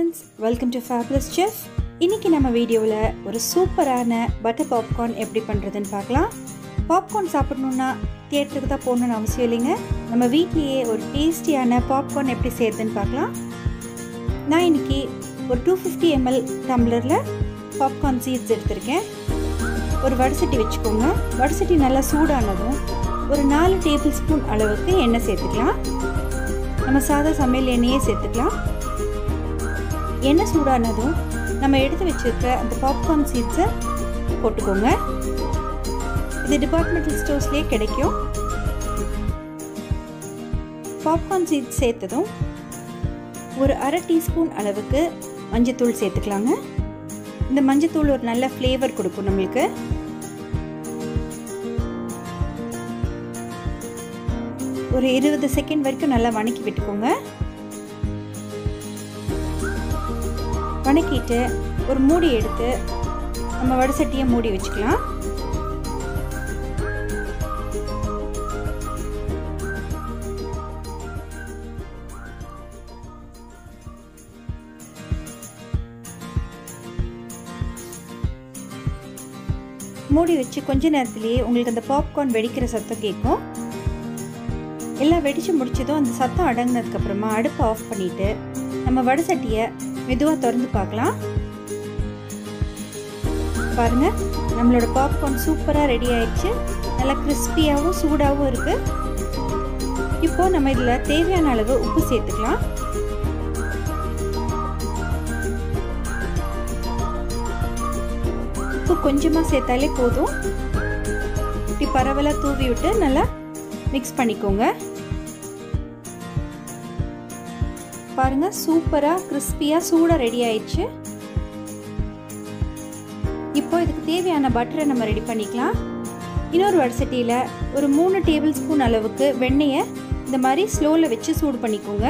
friends welcome to fabulous chef இன்றைக்கி நம்ம வீடியோவில் ஒரு சூப்பரான பட்டர் பாப்கார்ன் எப்படி பண்ணுறதுன்னு பார்க்கலாம் பாப்கார்ன் சாப்பிடணுன்னா தியேட்டருக்கு தான் போகணுன்னு அவசியம் இல்லைங்க நம்ம வீட்லேயே ஒரு டேஸ்டியான பாப்கார்ன் எப்படி செய்யறதுன்னு பார்க்கலாம் நான் இன்றைக்கி ஒரு டூ ஃபிஃப்டி எம்எல் டம்ளரில் பாப்கார்ன் சீட்ஸ் எடுத்திருக்கேன் ஒரு வடசட்டி வச்சுக்கோங்க வடசட்டி நல்லா சூடானதும் ஒரு நாலு டேபிள் ஸ்பூன் அளவுக்கு எண்ணெய் சேர்த்துக்கலாம் நம்ம சாதா சமையல் எண்ணெயே சேர்த்துக்கலாம் எண்ணெய் சூடானதும் நம்ம எடுத்து வச்சுருக்க அந்த பாப்கார்ன் சீட்ஸை போட்டுக்கோங்க இது டிபார்ட்மெண்டல் ஸ்டோர்ஸ்லேயே கிடைக்கும் பாப்கார்ன் சீட்ஸ் சேர்த்ததும் ஒரு அரை டீஸ்பூன் அளவுக்கு மஞ்சத்தூள் சேர்த்துக்கலாங்க இந்த மஞ்சத்தூள் ஒரு நல்ல ஃப்ளேவர் கொடுக்கும் நம்மளுக்கு ஒரு இருபது செகண்ட் வரைக்கும் நல்லா வணக்கி விட்டுக்கோங்க வணக்கிட்டு ஒரு மூடி எடுத்து நம்ம வடசட்டியை மூடி வச்சுக்கலாம் மூடி வச்சு கொஞ்ச நேரத்திலேயே உங்களுக்கு அந்த பாப்கார்ன் வெடிக்கிற சத்தம் கேட்கும் எல்லாம் வெடித்து முடிச்சதும் அந்த சத்தம் அடங்கினதுக்கப்புறமா அடுப்பை ஆஃப் பண்ணிவிட்டு நம்ம வடசட்டியை மெதுவாக திறந்து பார்க்கலாம் பாருங்கள் நம்மளோட பாப்கார்ன் சூப்பராக ரெடி ஆயிடுச்சு நல்லா கிறிஸ்பியாகவும் சூடாகவும் இருக்குது இப்போது நம்ம இதில் தேவையான அளவு உப்பு சேர்த்துக்கலாம் உப்பு கொஞ்சமாக சேர்த்தாலே போதும் இப்படி பரவலாக தூவி விட்டு நல்லா மிக்ஸ் பண்ணிக்கோங்க பாருங்க சூப்பராக கிறிஸ்பியாக சூடாக ரெடி ஆயிடுச்சு இப்போ இதுக்கு தேவையான பட்டரை நம்ம ரெடி பண்ணிக்கலாம் இன்னொரு வடசட்டியில் ஒரு மூணு டேபிள் ஸ்பூன் அளவுக்கு வெண்ணெயை இந்த மாதிரி ஸ்லோவில் வச்சு சூடு பண்ணிக்கோங்க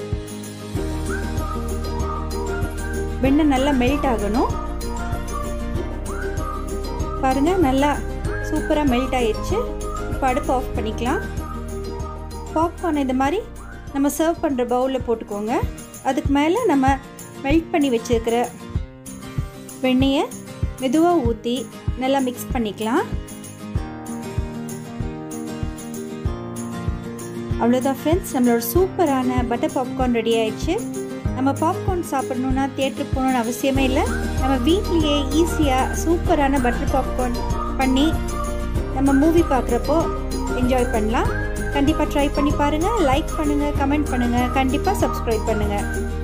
வெண்ணெய் நல்லா மெல்ட் ஆகணும் பாருங்கள் நல்லா சூப்பராக மெல்ட் ஆயிடுச்சு இப்போ அடுப்பு ஆஃப் பண்ணிக்கலாம் பாப்கார்ன் இந்த மாதிரி நம்ம சர்வ் பண்ணுற பவுலில் போட்டுக்கோங்க அதுக்கு மேலே நம்ம மெல்ட் பண்ணி வச்சுருக்கிற வெண்ணெயை மெதுவாக ஊற்றி நல்லா மிக்ஸ் பண்ணிக்கலாம் அவ்வளோதான் ஃப்ரெண்ட்ஸ் நம்மளோட சூப்பரான பட்டர் பாப்கார்ன் ரெடி ஆயிடுச்சு நம்ம பாப்கார்ன் சாப்பிடணுன்னா தேட்டருக்கு போகணுன்னு அவசியமே இல்லை நம்ம வீட்லேயே ஈஸியாக சூப்பரான பட்டர் பாப்கார்ன் பண்ணி நம்ம மூவி பார்க்குறப்போ என்ஜாய் பண்ணலாம் கண்டிப்பாக ட்ரை பண்ணி பாருங்கள் லைக் பண்ணுங்கள் கமெண்ட் பண்ணுங்கள் கண்டிப்பாக சப்ஸ்கிரைப் பண்ணுங்கள்